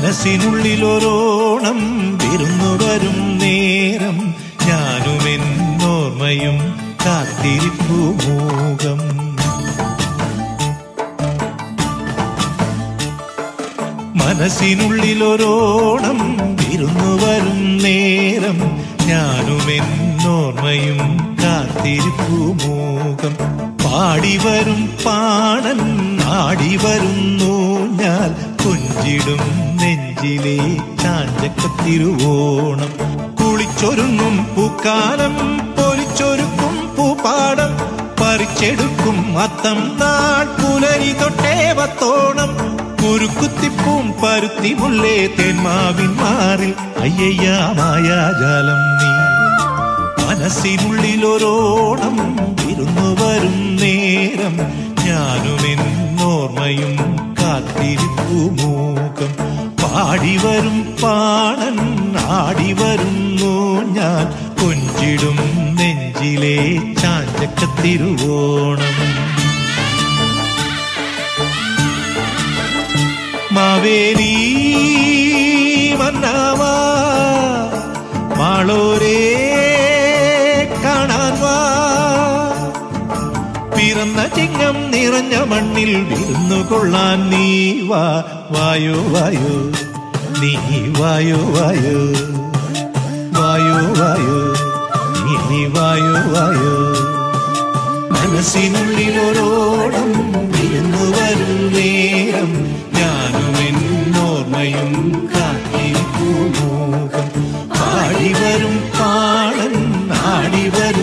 മനസ്സിനുള്ളിലൊരോണം വിരുന്നു വരും നേരം ഞാനും എന്നോർമ്മയും കാത്തിരിപ്പു മൂകം മനസ്സിനുള്ളിലൊരോണം വിരുന്നു വരും നേരം ഞാനും എന്നോർമ്മയും കാത്തിരിപ്പു മൂകം പാടി വരും പാണൻ ആടി വരുന്നു ഞാൻ കൊഞ്ചിടും നെഞ്ചിലെ ചാഞ്ചക്കത്തിരുവോണം കുളിച്ചൊരുങ്ങും പൂക്കാലം പൊലിച്ചൊരുക്കും പൂപ്പാടം പറിച്ചെടുക്കും അത്തം നാൾ പുലരി തൊട്ടേ വത്തോണം കുരുക്കുത്തിപ്പൂം പരുത്തി മുല്ലേ തേന്മാവിൻ മാറിൽ അയ്യയ്യാ മായാജാലം നീ മനസ്സിനുള്ളിലൊരോണം വിരുന്നു വരും നേരം ഞാനും എന്നോർമ്മയും കാത്തിരിപ്പു മൂക്കം പാടി വരും പാണൻ ആടി വരുന്നു ഞാൻ കൊഞ്ചിടും നെഞ്ചിലെ ചാഞ്ചക്കത്തിരുവോണം മാവേലി മന്നാവാ മാളോരേ കാണാൻ വാ പിറന്ന ചിങ്ങം നിറഞ്ഞ മണ്ണിൽ വിരുന്നു കൊള്ളാൻ നീ വാ വായോ വായോ നീ വായോ വായോ വായോ വായോ നീ വായോ വായോ മനസ്സിനുള്ളിലൊരോളം വിരുന്നു വരും നേരം ഞാനും എന്നോർമ്മയും കാത്തിരിപ്പു മോഹം പാടി വരും പാടൻ ആടി വരും